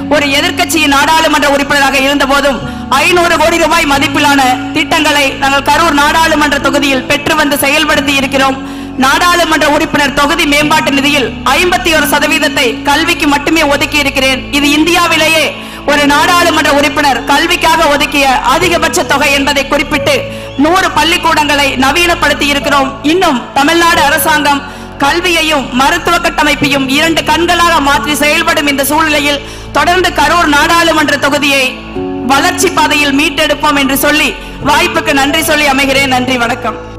ஒரு எதிர்க்கட்சியின் நாடாளுமன்ற உறுப்பினராக இருந்த போதும் ஐநூறு கோடி ரூபாய் மதிப்பிலான திட்டங்களை நாங்கள் கரூர் நாடாளுமன்ற தொகுதியில் பெற்று வந்து செயல்படுத்தி இருக்கிறோம் நாடாளுமன்ற உறுப்பினர் தொகுதி மேம்பாட்டு நிதியில் ஐம்பத்தி ஒரு சதவீதத்தை கல்விக்கு மட்டுமே ஒதுக்கி இருக்கிறேன் இது இந்தியாவிலேயே ஒரு நாடாளுமன்ற உறுப்பினர் கல்விக்காக ஒதுக்கிய அதிகபட்ச தொகை என்பதை குறிப்பிட்டு நூறு பள்ளிக்கூடங்களை நவீனப்படுத்தி இருக்கிறோம் இன்னும் தமிழ்நாடு அரசாங்கம் கல்வியையும் மருத்துவ கட்டமைப்பையும் இரண்டு கண்களாக மாற்றி செயல்படும் இந்த சூழ்நிலையில் தொடர்ந்து கரூர் நாடாளுமன்ற தொகுதியை வளர்ச்சி பாதையில் மீட்டெடுப்போம் என்று சொல்லி வாய்ப்புக்கு நன்றி சொல்லி அமைகிறேன் நன்றி வணக்கம்